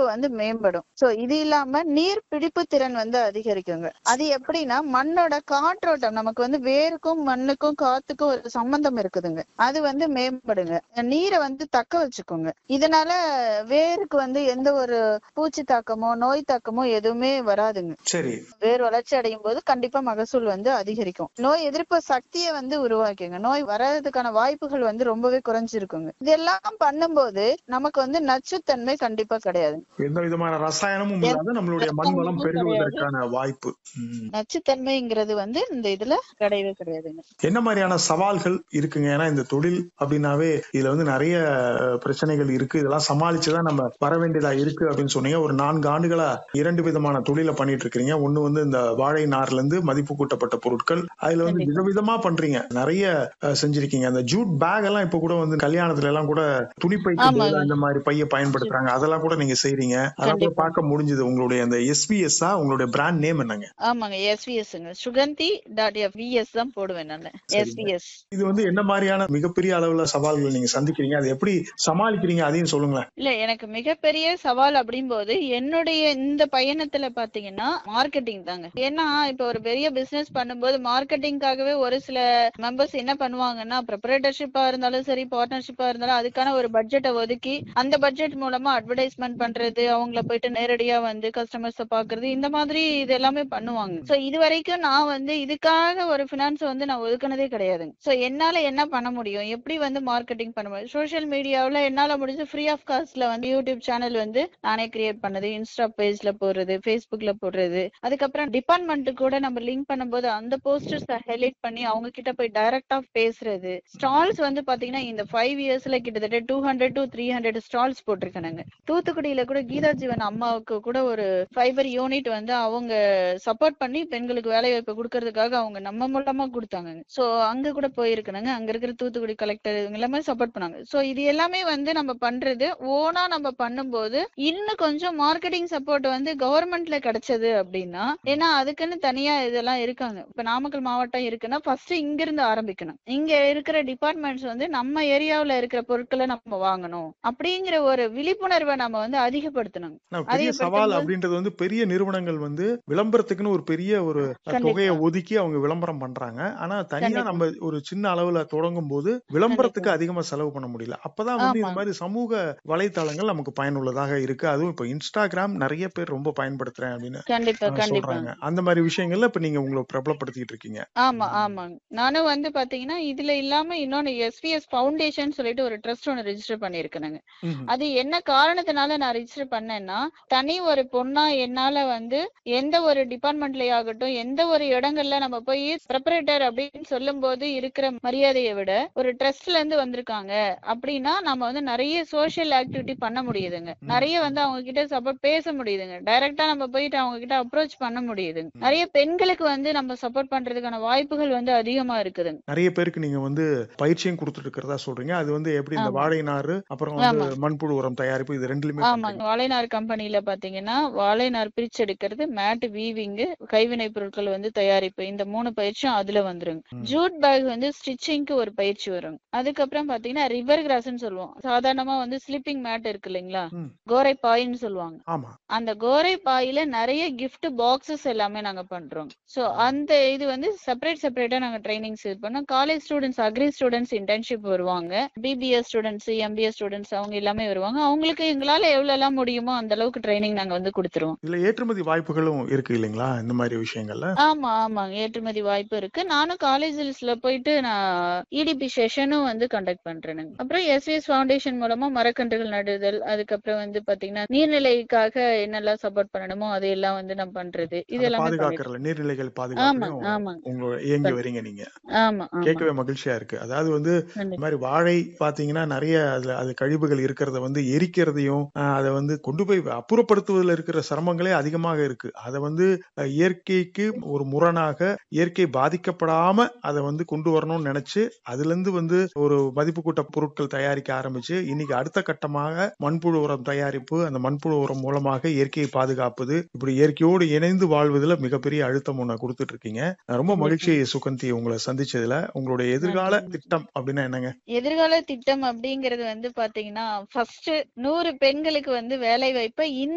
வந்து மேம்படும் சோ இது இல்லாம நீர் பிடிப்பு திறன் வந்து அதிகரிக்குங்க அது எப்படின்னா மண்ணோட காற்றோட்டம் நமக்கு வந்து வேருக்கும் மண்ணுக்கும் காத்துக்கும் ஒரு சம்பந்தம் இருக்குதுங்க அது வந்து மேம்படுங்க நீரை வந்து தக்க வச்சுக்கோங்க இதனால வேருக்கு வந்து எந்த ஒரு பூச்சி தாக்கமோ நோய் தாக்கமோ எதுவுமே வராதுங்க சரி வேர் வளர்ச்சி அடையும் போது கண்டிப்பா மகசூல் வந்து அதிகரிக்கும் நோய் எதிர்ப்பு சக்தியை வந்து உருவாக்குங்க நோய் வர்றதுக்கான வாய்ப்புகள் வந்து ரொம்பவே குறைஞ்சிருக்குங்க இதெல்லாம் பண்ணும்போது நமக்கு வந்து நச்சுத்தன்மை கண்டிப்பா கிடையாது எந்த விதமான ரசாயனமும் இல்லாத நம்மளுடைய மண் வளம் பெருகுவதற்கான வாய்ப்பு ம். நச்சுத்தன்மைங்கிறது வந்து இந்த இதுல கிடையவே கிடையாதுங்க என்ன மாதிரியான சவால்கள் இருக்குங்க ஏன்னா இந்த தொழில் அப்படின்னாவே இதுல வந்து நிறைய அஹ், பிரச்சனைகள் இருக்கு இதெல்லாம் சமாளிச்சுதான் நம்ம வர வேண்டியதா இருக்கு அப்படின்னு சொன்னீங்க ஒரு நான்கு ஆண்டுகளா இரண்டு விதமான தொழிலை பண்ணிட்டு இருக்கிறீங்க ஒண்ணு வந்து இந்த வாழை நார்ல இருந்து மதிப்பு கூட்டப்பட்ட பொருட்கள் அதுல வந்து கண்டிப்பா. விதவிதமா பண்றீங்க நிறைய அஹ், செஞ்சிருக்கீங்க அந்த ஜூட் பேக் எல்லாம் இப்ப கூட வந்து கல்யாணத்துல எல்லாம் கூட துணிப்பைக்கு ஆமாங்க. பதிலா இந்த மாதிரி பைய பயன்படுத்துறாங்க அதெல்லாம் கூட நீங்க செய்றீங்க அதெல்லாம் கூட கண்டிப்பா. பார்க்க முடிஞ்சது உங்களுடைய அந்த எஸ்பிஎஸ் உங்களுடைய பிராண்ட் நேம் என்னங்க ஆமாங்க எஸ்விஎஸ்ங்க சுகந்தி டாட் எஃப் விஎஸ் தான் போடுவேன் நான் எஸ்விஎஸ் இது வந்து என்ன மாதிரியான மிகப்பெரிய அளவுல சவால்கள் நீங்க சந்திக்கிறீங்க அதை எப்படி சமாளிக்கிறீங்க அதையும் சொல்லுங்களேன் இல்ல எனக்கு மிகப்பெரிய சவால் அப்படிங்கும்போது என்னுடைய இந்த பயணத்துல பாத்தீங்கன்னா மார்க்கெட்டிங் தாங்க ஏன்னா இப்ப ஒரு பெரிய பிசினஸ் பண்ணும்போது மார்க்கெட்டிங்காகவே ஒரு சில மெம்பர்ஸ் என்ன பண்ணுவாங்கன்னா ப்ரிப்பரேட்டர்ஷிப்பா இருந்தாலும் சரி பார்ட்னர்ஷிப்பா இருந்தாலும் அதுக்கான ஒரு பட்ஜெட்டை ஒதுக்கி அந்த பட்ஜெட் மூலமா அட்வர்டைஸ்மெண்ட் பண்றது அவங்கள போயிட்டு நேரடியா வந்து கஸ்டமர்ஸ பாக்குறது இந்த மாதிரி இது எல்லாமே பண்ணுவாங்க சோ இது வரைக்கும் நான் வந்து இதுக்காக ஒரு பினான்ஸ் வந்து நான் ஒதுக்குனதே கிடையாதுங்க சோ என்னால என்ன பண்ண முடியும் எப்படி வந்து மார்க்கெட்டிங் பண்ண முடியும் சோஷியல் மீடியாவுல என்னால முடிஞ்ச ஃப்ரீ ஆஃப் காஸ்ட்ல வந்து யூடியூப் சேனல் வந்து நானே கிரியேட் பண்ணது இன்ஸ்டா பேஜ்ல போடுறது ஃபேஸ்புக்ல போடுறது அதுக்கப்புறம் டிபார்ட்மெண்ட் கூட நம்ம லிங்க் பண்ணும்போது அந்த போஸ்டர்ஸ் ஹைலைட் பண்ணி அவங்க கிட்ட போய் டைரக்டா பேசுறது ஸ்டால்ஸ் வந்து பாத்தீங்கன்னா இந்த ஃபைவ் இயர்ஸ்ல கிட்டத்தட்ட two hundred to three hundred stalls போட்டிருக்கானுங்க தூத்துக்குடியில கூட கீதா ஜீவன் அம்மாவுக்கு கூட ஒரு ஃபைபர் யூனிட் வந்து அவங்க சப்போர்ட் பண்ணி பெண்களுக்கு வேலை வாய்ப்பு கொடுக்கறதுக்காக அவங்க நம்ம மூலமா கொடுத்தாங்க சோ அங்க கூட போயிருக்கணுங்க அங்க இருக்கிற தூத்துக்குடி கலெக்டர் இவங்க எல்லாமே சப்போர்ட் பண்ணாங்க சோ இது எல்லாமே வந்து நம்ம பண்றது ஓனா நம்ம பண்ணும்போது இன்னும் கொஞ்சம் மார்க்கெட்டிங் சப்போர்ட் வந்து கவர்மெண்ட்ல கிடைச்சது அப்படின்னா ஏன்னா அதுக்குன்னு தனியா இதெல்லாம் இருக்காங்க இப்ப நாமக்கல் மாவட்டம் இருக்குன்னா ஃபர்ஸ்ட் இங்க இருந்து ஆரம்பிக்கணும் இங்க இருக்கிற டிபார்ட்மெண்ட்ஸ் வந்து நம்ம ஏரியாவுல இருக்கிற பொருட்களை நம்ம வாங்கணும் அப்படிங்கிற ஒரு விழிப்புணர்வை நம்ம வந்து அதிகப்படுத்தணும் ஆனா, பெரிய அதிகப்படுத்தும் சவால் போது- அப்படின்றது வந்து பெரிய நிறுவனங்கள் வந்து விளம்பரத்துக்குன்னு ஒரு பெரிய ஒரு கண்டிப்பா. தொகையை ஒதுக்கி அவங்க விளம்பரம் பண்றாங்க ஆனா தனியா கண்டிப்பா. நம்ம ஒரு சின்ன அளவுல தொடங்கும் போது விளம்பரத்துக்கு அதிகமா செலவு பண்ண முடியல அப்பதான் வந்து இந்த ஆமா. மாதிரி சமூக வலைத்தளங்கள் நமக்கு பயனுள்ளதாக இருக்கு அதுவும் இப்ப இன்ஸ்டாகிராம் நிறைய பேர் ரொம்ப பயன்படுத்துறேன் அப்படின்னு கண்டிப்பா அஹ், கண்டிப்பா சொல்றாங்க அந்த மாதிரி விஷயங்கள்ல இப்ப நீங்க உங்களை பிரபலப்படுத்திட்டு இருக்கீங்க ஆமா ஆமாங்க நானும் வந்து பாத்தீங்கன்னா இதுல இல்லாம இன்னொன்னு எஸ்பிஎஸ் ஃபவுண்டேஷன் சொல்லிட்டு ஒரு ட்ரஸ்ட் ஒன்னு ரெஜிஸ்டர் பண்ணிருக்கேனுங்க ம்ஹும். அது என்ன காரணத்தினால நான் ரெஜிஸ்டர் பண்ணேன்னா தனி ஒரு பொண்ணா என்னால வந்து எந்த ஒரு டிபார்ட்மெண்ட்லயே ஆகட்டும் எந்த ஒரு இடங்கள்ல நம்ம போய் ப்ரிப்பரேட்டர் அப்படின்னு சொல்லும் போது இருக்கிற மரியாதையை விட ஒரு ட்ரஸ்ட்ல இருந்து வந்திருக்காங்க அப்படின்னா நம்ம வந்து நிறைய சோஷியல் ஆக்டிவிட்டி பண்ண முடியுதுங்க ம். நிறைய வந்து அவங்க கிட்ட சப்போர்ட் பேச முடியுதுங்க டைரக்டா நம்ம போயிட்டு அவங்க கிட்ட அப்ரோச் பண்ண முடியுதுங்க நிறைய பெண்களுக்கு வந்து நம்ம சப்போர்ட் பண்றதுக்கான வாய்ப்புகள் வந்து அதிகமா இருக்குதுங்க நிறைய பேருக்கு நீங்க வந்து பயிற்சியும் கொடுத்துட்டு இருக்கிறதா சொல்றீங்க அது வந்து எப்படி இந்த ஆமா. வாழை நாறு அப்புறம் வந்து ஆமா. மண்புழு உரம் தயாரிப்பு இது ரெண்டுலயுமே ஆமாங்க பண்றீங்க. வாழைநார் கம்பெனில பாத்தீங்கன்னா வாழைநார் பிரிச்செடுக்கிறது மேட் வீவிங் கைவினை பொருட்கள் வந்து தயாரிப்பு இந்த மூணு பயிற்சியும் அதுல வந்துருங்க ம். ஜூட் பேக் வந்து ஸ்டிச்சிங்க்கு ஒரு பயிற்சி வரும் அதுக்கப்புறம் பாத்தீங்கன்னா ரிவர் கிராஸ்ன்னு சொல்லுவோம் சாதாரணமா வந்து ஸ்லிப்பிங் மேட் இருக்கு இல்லைங்களா ம். கோரை பாயின்னு சொல்லுவாங்க ஆமா அந்த கோரை பாயில நிறைய gift பாக்ஸஸ் எல்லாமே நாங்க பண்றோம் சோ அந்த இது வந்து செப்பரேட் செப்பரேட்டா நாங்க ட்ரைனிங்ஸ் இது பண்ணோம் college students agri students internship வருவாங்க பிபிஎஸ் ஸ்டூடெண்ட்ஸ் எம்பிஎஸ் ஸ்டூடெண்ட்ஸ் அவங்க எல்லாமே வருவாங்க அவங்களுக்கு எங்களால எவ்வளவு எல்லாம் முடியுமோ அந்த அளவுக்கு ட்ரைனிங் நாங்க வந்து கொடுத்துருவோம் இதுல ஏற்றுமதி வாய்ப்புகளும் இருக்கு இல்லைங்களா இந்த மாதிரி விஷயங்கள்ல ஆமா ஆமாங்க ஏற்றுமதி வாய்ப்பு இருக்கு நானும் காலேஜஸ்ல போயிட்டு நான் இடிபி செஷனும் வந்து கண்டக்ட் பண்றேனுங்க அப்புறம் எஸ்விஎஸ் ஃபவுண்டேஷன் மூலமா மரக்கன்றுகள் நடுதல் அதுக்கப்புறம் வந்து பாத்தீங்கன்னா நீர்நிலைக்காக என்னெல்லாம் சப்போர்ட் பண்ணணுமோ அதையெல்லாம் வந்து நான் பண்றது இது அதை எல்லாமே பண்ணிட்டு பாதுகாக்கிறதுல நீர்நிலைகள் ஆமாங்க பாதுகாக்கணும் ஆமாங்க உங்க இயங்கி வரீங்க நீங்க ஆமா ஆமா கேட்கவே மகிழ்ச்சியா இருக்கு அதாவது வந்து இந்த கண்டிப்பா மாதிரி வாழை பாத்தீங்கன்னா நிறைய அதுல அது கழிவுகள் இருக்கிறத வந்து எரிக்கிறதையும் ஆஹ், அதை வந்து கொண்டு போய் அப்புறப்படுத்துவதில் இருக்கிற சிரமங்களே அதிகமாக இருக்கு அதை வந்து அஹ், இயற்கைக்கு ஒரு முரணாக இயற்கை பாதிக்கப்படாம அதை வந்து கொண்டு வரணும்னு நினைச்சு அதுல இருந்து வந்து ஒரு மதிப்பு கூட்ட பொருட்கள் தயாரிக்க ஆரம்பிச்சு இன்னைக்கு அடுத்த கட்டமாக மண்புழு உரம் தயாரிப்பு அந்த மண்புழு உரம் மூலமாக இயற்கையை பாதுகாப்பது இப்படி இயற்கையோடு இணைந்து வாழ்வதில் மிகப்பெரிய அழுத்தம் ஒண்ணு கொடுத்துட்டு இருக்கீங்க நான் ரொம்ப மகிழ்ச்சி சுகந்தி உங்களை சந்திச்சதுல உங்களுடைய எதிர்கால நன்றி. திட்டம் அப்படின்னா என்னங்க எதிர்கால திட்டம் அப்படிங்கறது வந்து பாத்தீங்கன்னா ஃபர்ஸ்ட் நூறு பெண்களுக்கு வந்து வேலை வாய்ப்பை